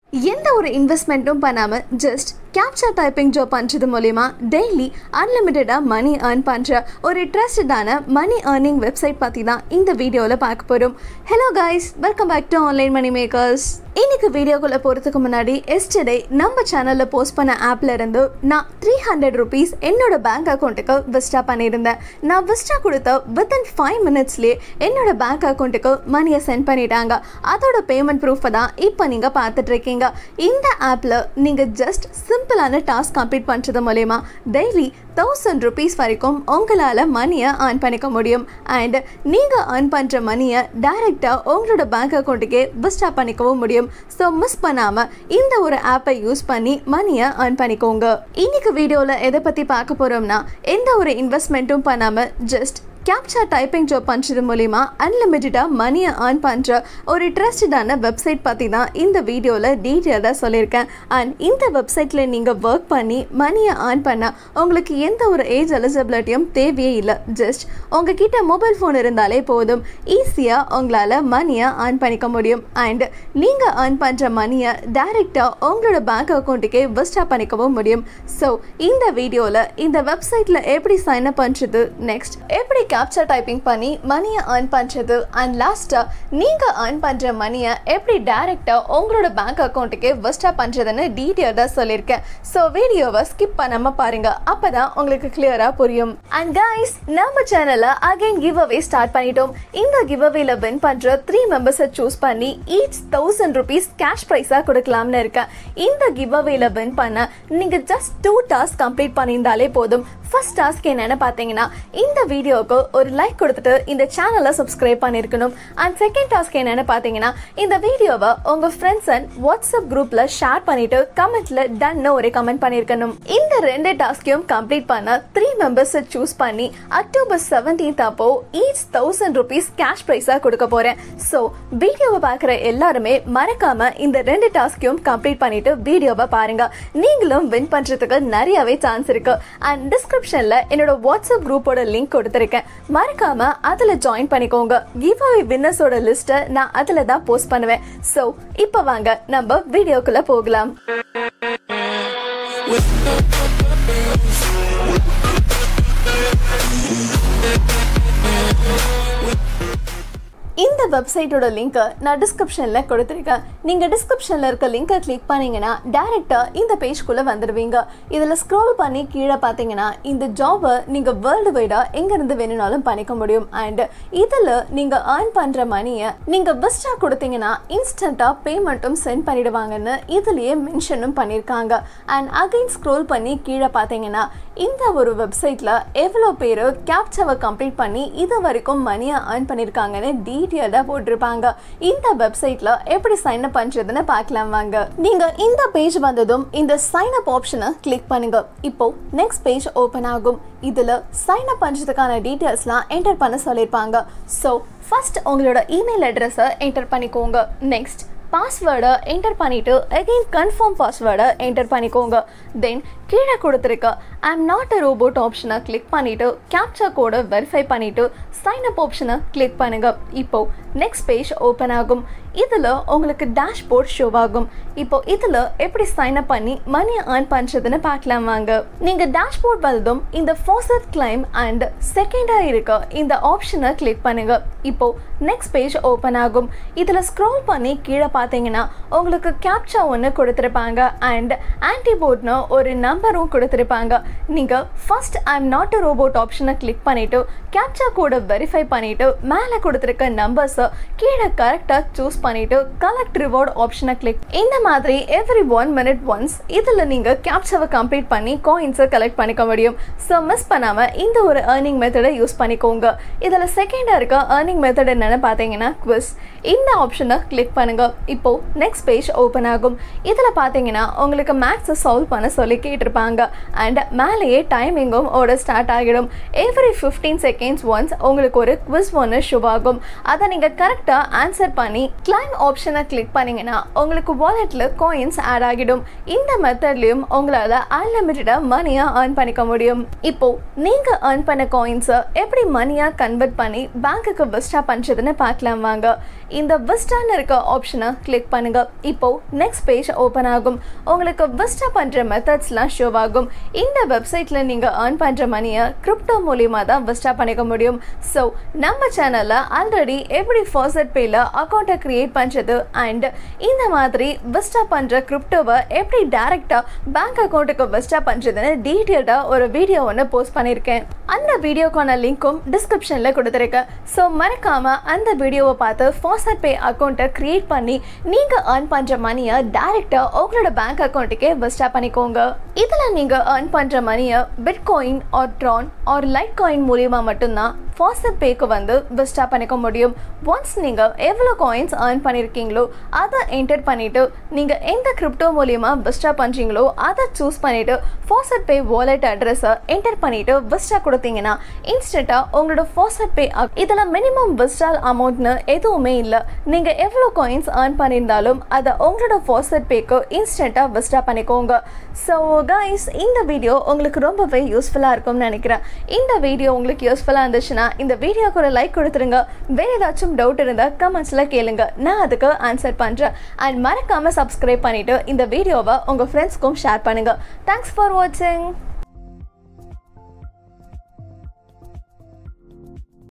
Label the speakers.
Speaker 1: எந்த ஒரு இன்வெஸ்ட்மெண்ட்டும் பண்ணாமல் ஜஸ்ட் கேப்சர் டைப்பிங் ஜாப் பண்ணுறது மூலிமா டெய்லி அன்லிமிட்டடாக மணி ஏர்ன் பண்ணுற ஒரு ட்ரஸ்டடான மணி ஏர்னிங் வெப்சைட் பற்றி தான் இந்த வீடியோவில் பார்க்க போகிறோம் hello guys welcome back to online money makers இன்னைக்கு வீடியோக்குள்ளே போகிறதுக்கு முன்னாடி எஸ்டர்டே நம்ம சேனலில் போஸ்ட் பண்ண ஆப்ல இருந்து நான் த்ரீ ஹண்ட்ரட் ருபீஸ் என்னோட பேங்க் அக்கௌண்ட்டுக்கு விஸ்டா பண்ணியிருந்தேன் நான் விஸ்டா கொடுத்த வித்தின் ஃபைவ் மினிட்ஸ்லேயே என்னோட பேங்க் அக்கௌண்ட்டுக்கு மணியை சென்ட் பண்ணிட்டாங்க அதோட பேமெண்ட் ப்ரூஃபை தான் இப்போ நீங்கள் பார்த்துட்டு இருக்கீங்க இந்த ஆப்பில் நீங்கள் ஜஸ்ட் சிம்பிளான டாஸ்க் கம்ப்ளீட் பண்ணுறது மூலயமா டெய்லி தௌசண்ட் ருபீஸ் வரைக்கும் உங்களால் மணியை ஏர்ன் பண்ணிக்க முடியும் அண்ட் நீங்கள் ஏர்ன் பண்ணுற மணியை டைரெக்டாக உங்களோட பேங்க் அக்கௌண்ட்டுக்கே விஸ்டா பண்ணிக்கவும் முடியும் ஸோ மிஸ் பண்ணாமல் இந்த ஒரு ஆப்பை யூஸ் பண்ணி மணியை ஏர்ன் பண்ணிக்கோங்க இன்னைக்கு வீடியோவில் எதை பற்றி பார்க்க போகிறோம்னா எந்த ஒரு இன்வெஸ்ட்மெண்ட்டும் பண்ணாமல் ஜஸ்ட் கேப்சா டைப்பிங் ஜாப் பண்ணுறது மூலிமா அன்லிமிட்டடாக மணியை ஏர்ன் பண்ணுற ஒரு ட்ரஸ்டடான வெப்சைட் பற்றி தான் இந்த வீடியோவில் டீட்டெயிலாக சொல்லியிருக்கேன் அண்ட் இந்த வெப்சைட்டில் நீங்கள் ஒர்க் பண்ணி மணியை ஏர்ன் பண்ணால் உங்களுக்கு எந்த ஒரு ஏஜ் எலிஜிபிலிட்டியும் தேவையே இல்லை ஜஸ்ட் உங்ககிட்ட மொபைல் ஃபோன் இருந்தாலே போதும் ஈஸியாக உங்களால் மணியை ஏர்ன் பண்ணிக்க முடியும் அண்ட் நீங்கள் ஏர்ன் பண்ணுற மணியை டைரெக்டாக உங்களோட பேங்க் அக்கௌண்ட்டுக்கே விஸ்டா பண்ணிக்கவும் முடியும் ஸோ இந்த வீடியோவில் இந்த வெப்சைட்டில் எப்படி சைன் அப் பண்ணுறது நெக்ஸ்ட் எப்படி கேப்சர் டைப்பிங் பண்ணி மணியை ஏர்ன் பண்ணுறது அண்ட் லாஸ்ட்டாக நீங்கள் ஏர்ன் பண்ணுற மணியை எப்படி டைரெக்டாக உங்களோட பேங்க் அக்கௌண்ட்டுக்கே விஸ்டா பண்ணுறதுன்னு டீட்டெயிலாக சொல்லியிருக்கேன் ஸோ வீடியோவை ஸ்கிப் பண்ணாமல் பாருங்கள் அப்போ தான் உங்களுக்கு கிளியராக புரியும் அண்ட் கைஸ் நம்ம சேனலில் அகைன் கிவ் அவே ஸ்டார்ட் பண்ணிட்டோம் இந்த கிவ் அவேல வின் பண்ணுற த்ரீ மெம்பர்ஸை சூஸ் பண்ணி ஈச் தௌசண்ட் ருபீஸ் கேஷ் ப்ரைஸாக கொடுக்கலாம்னு இருக்கேன் இந்த கிவ் அவேல வின் பண்ண நீங்கள் ஜஸ்ட் டூ டாஸ்க் கம்ப்ளீட் பண்ணியிருந்தாலே போதும் ஃபர்ஸ்ட் டாஸ்க் என்னன்னு பார்த்தீங்கன்னா இந்த வீடியோவுக்கு ஒரு லைக் கொடுத்துட்டு இந்த சேனலை சப்ஸ்கிரைப் பண்ணியிருக்கணும் அண்ட் செகண்ட் டாஸ்க் என்னன்னு பார்த்தீங்கன்னா இந்த வீடியோவை உங்கள் ஃப்ரெண்ட்ஸ் அண்ட் வாட்ஸ்அப் குரூப்பில் ஷேர் பண்ணிட்டு கமெண்ட்ல டன்னு ஒரு கமெண்ட் பண்ணியிருக்கணும் இந்த ரெண்டு டாஸ்கையும் கம்ப்ளீட் பண்ண த்ரீ மெம்பர்ஸை சூஸ் பண்ணி அக்டோபர் செவன்டீன்த் அப்போ ஈச் தௌசண்ட் ருபீஸ் கேஷ் ப்ரைஸாக கொடுக்க போகிறேன் ஸோ வீடியோவை பார்க்குற எல்லாருமே மறக்காம இந்த ரெண்டு டாஸ்கையும் கம்ப்ளீட் பண்ணிட்டு வீடியோவை பாருங்க நீங்களும் வின் பண்ணுறதுக்கு நிறையவே சான்ஸ் இருக்கு அண்ட் டிஸ்கிரிப்ஷன்ல என்னோட வாட்ஸ்அப் குரூப்போட லிங்க் கொடுத்துருக்கேன் மறக்காம அதுல ஜாயின் பண்ணிக்கோங்க கிவ் அவே வின்னர்ஸோட லிஸ்ட்டை நான் அதுல தான் போஸ்ட் பண்ணுவேன் ஸோ இப்போ வாங்க நம்ம வீடியோக்குள்ள போகலாம் இந்த வெப்சைட்டோட லிங்க்கை நான் டிஸ்கிரிப்ஷனில் கொடுத்துருக்கேன் நீங்கள் டிஸ்கிரிப்ஷனில் இருக்க லிங்கை கிளிக் பண்ணீங்கன்னா டேரெக்டாக இந்த பேஜ்குள்ளே வந்துடுவீங்க இதில் ஸ்க்ரோல் பண்ணி கீழே பார்த்தீங்கன்னா இந்த ஜாபை நீங்கள் வேர்ல்டு வைடாக எங்கேருந்து வேணும்னாலும் பண்ணிக்க முடியும் அண்ட் இதில் நீங்கள் ஏர்ன் பண்ணுற மணியை நீங்கள் பெஸ்ட்டாக கொடுத்தீங்கன்னா இன்ஸ்டண்ட்டாக பேமெண்ட்டும் சென்ட் பண்ணிடுவாங்கன்னு இதுலேயே மென்ஷனும் பண்ணியிருக்காங்க அண்ட் அகைன் ஸ்க்ரோல் பண்ணி கீழே பார்த்தீங்கன்னா இந்த ஒரு வெப்சைட்டில் எவ்வளோ பேர் கேப்சாவை கம்ப்ளீட் பண்ணி இது வரைக்கும் மணியை ஏர்ன் பண்ணியிருக்காங்கன்னு டீட்டெயில்டாக போட்டிருப்பாங்க இந்த வெப்சைட்டில் எப்படி சைன் அப் பண்ணுறதுன்னு பார்க்கலாம் வாங்க நீங்கள் இந்த பேஜ் வந்ததும் இந்த சைன் அப் ஆப்ஷனை கிளிக் பண்ணுங்க இப்போ நெக்ஸ்ட் பேஜ் ஓப்பன் ஆகும் இதில் சைன் அப் பண்ணுறதுக்கான டீட்டெயில்ஸ்லாம் என்டர் பண்ண சொல்லியிருப்பாங்க ஸோ ஃபர்ஸ்ட் உங்களோட இமெயில் அட்ரஸை என்டர் பண்ணிக்கோங்க நெக்ஸ்ட் பாஸ்வேர்டை என்டர் பண்ணிவிட்டு அகெயின் கன்ஃபார்ம் பாஸ்வேர்டை என்டர் பண்ணிக்கோங்க தென் கீழே கொடுத்துருக்க I'm not a robot ஆப்ஷனை கிளிக் பண்ணிவிட்டு கேப்சா கோடை வெரிஃபை பண்ணிவிட்டு சைன் அப் ஆப்ஷனை கிளிக் பண்ணுங்கள் இப்போது நெக்ஸ்ட் பேஜ் ஓப்பன் ஆகும் இதில் உங்களுக்கு டேஷ்போர்ட் ஷோ ஆகும் இப்போ இதில் எப்படி சைன் அப் பண்ணி மணி ஏர்ன் பண்ணுறதுன்னு பார்க்கலாம் வாங்க நீங்கள் டேஷ்போர்ட் வந்ததும் இந்த ஃபோசட் கிளைம் அண்ட் செகண்டாக இருக்க இந்த ஆப்ஷனை கிளிக் பண்ணுங்க இப்போ நெக்ஸ்ட் பேஜ் ஓப்பன் ஆகும் இதில் ஸ்க்ரோல் பண்ணி கீழே பார்த்தீங்கன்னா உங்களுக்கு கேப்சா ஒன்று கொடுத்துருப்பாங்க அண்ட் ஆன்டிபோட்னு ஒரு நம்பரும் கொடுத்துருப்பாங்க நீங்கள் first I'm not a robot ஆப்ஷனை கிளிக் பண்ணிவிட்டு கேப்சா கோடை வெரிஃபை பண்ணிவிட்டு மேலே கொடுத்துருக்க நம்பர்ஸை கீழே கரெக்டாக சூஸ் பண்ணிவிட்டு கலெக்ட் ரிவார்ட் ஆப்ஷனை கிளிக் இந்த மாதிரி எவ்ரி ஒன் மினிட் ஒன்ஸ் இதில் நீங்கள் கேப்சாவை கம்ப்ளீட் பண்ணி காயின்ஸை கலெக்ட் பண்ணிக்க முடியும் ஸோ மிஸ் பண்ணாமல் இந்த ஒரு ஏர்னிங் மெத்தடை யூஸ் பண்ணிக்கோங்க இதில் செகண்டாக இருக்க ஏர்னிங் மெத்தட் என்னென்னு பார்த்தீங்கன்னா குவிஸ் இந்த ஆப்ஷனை கிளிக் பண்ணுங்க இப்போ நெக்ஸ்ட் பேஜ் ஓப்பன் ஆகும் இதில் பார்த்தீங்கன்னா உங்களுக்கு மேக்ஸை சால்வ் பண்ண சொல்லி கேட்டிருப்பாங்க அண்ட் மேலேயே டைமிங்கும் ஓட ஸ்டார்ட் ஆகிடும் எவ்ரி ஃபிஃப்டீன் செகண்ட்ஸ் ஒன்ஸ் உங்களுக்கு ஒரு குவிஸ் ஒன்று ஷோ ஆகும் அதை நீங்கள் கரெக்டாக ஆன்சர் பண்ணி கிளைம் ஆப்ஷனை கிளிக் பண்ணீங்கன்னா உங்களுக்கு வாலெட்டில் காயின்ஸ் ஆட் ஆகிடும் இந்த மெத்தட்லையும் உங்களால் அன்லிமிட்டடாக மணியாக earn பண்ணிக்க முடியும் இப்போ நீங்கள் earn பண்ண காயின்ஸை எப்படி மணியாக கன்வெர்ட் பண்ணி பேங்க்குக்கு விஸ்டா பண்ணுறதுன்னு பார்க்கலாம் வாங்க இந்த விஸ்டான்னு இருக்க ஆப்ஷனை கிளிக் பண்ணுங்க இப்போ நெக்ஸ்ட் பேஜ் ஓப்பன் ஆகும் உங்களுக்கு விஸ்டா பண்ணுற மெத்தட்ஸ்லாம் ஷோ ஆகும் இந்த வெப்சைட்டில் நீங்கள் earn பண்ணுற மணியை கிரிப்டோ மூலியமாக தான் விஸ்டா பண்ணிக்க முடியும் ஸோ நம்ம சேனலில் ஆல்ரெடி எப்படி ஃபாசட் பேயில் அக்கௌண்ட்டை க்ரியேட் பண்ணுறது அண்ட் இந்த மாதிரி விஸ்டா பண்ணுற கிரிப்டோவை எப்படி டேரெக்டாக பேங்க் அக்கௌண்ட்டுக்கு விஸ்டா பண்ணுறதுன்னு டீட்டெயில்டாக ஒரு வீடியோ ஒன்று போஸ்ட் பண்ணியிருக்கேன் அந்த வீடியோக்கான லிங்க்கும் டிஸ்கிரிப்ஷனில் கொடுத்துருக்கேன் ஸோ மறக்காமல் அந்த வீடியோவை பார்த்து ஃபாசட் பே அக்கௌண்ட்டை க்ரியேட் பண்ணி நீங்கள் earn பண்ணுற மணியை டேரெக்டாக உங்களோட பேங்க் அக்கௌண்ட்டுக்கே விஸ்டா பண்ணிக்கோங்க இதில் நீங்கள் earn பண்ணுற மணியை bitcoin or Tron or litecoin மூலியமாக மட்டும்தான் ஃபாஸ்ட் பேக்கு வந்து விஸ்டா பண்ணிக்க முடியும் ஒன்ஸ் நீங்கள் எவ்வளோ காயின்ஸ் earn பண்ணியிருக்கீங்களோ அதை என்டர் பண்ணிவிட்டு நீங்கள் எந்த கிரிப்டோ மூலியமாக விஸ்டா பண்ணுறீங்களோ அதை சூஸ் பண்ணிவிட்டு ஃபாஸ்ட் பே வாலெட் அட்ரஸை என்டர் பண்ணிவிட்டு விஸ்டா கொடுத்தீங்கன்னா இன்ஸ்டண்ட்டாக உங்களோட ஃபாஸ்ட் பே இதில் மினிமம் விஸ்டால் அமௌண்ட்னு எதுவுமே இல்லை நீங்கள் எவ்வளோ காயின்ஸ் earn பண்ணியிருந்தாலும் அதை உங்களோட ஃபாஸ்ட் பேக்கு இன்ஸ்டண்ட்டாக விஸ்டா பண்ணிக்கோங்க ஸோ கைஸ் இந்த வீடியோ உங்களுக்கு ரொம்பவே யூஸ்ஃபுல்லாக இருக்கும்னு நினைக்கிறேன் இந்த வீடியோ உங்களுக்கு யூஸ்ஃபுல்லாக இருந்துச்சுன்னா இந்த வீடியோக்கு ஒரு லைக் கொடுத்துருங்க வேறு ஏதாச்சும் டவுட் இருந்தால் கமெண்ட்ஸில் கேளுங்க நான் அதுக்கு ஆன்சர் பண்ணுறேன் அண்ட் மறக்காமல் சப்ஸ்கிரைப் பண்ணிவிட்டு இந்த வீடியோவை உங்கள் ஃப்ரெண்ட்ஸ்க்கும் ஷேர் பண்ணுங்கள் தேங்க்ஸ் ஃபார் வாட்சிங்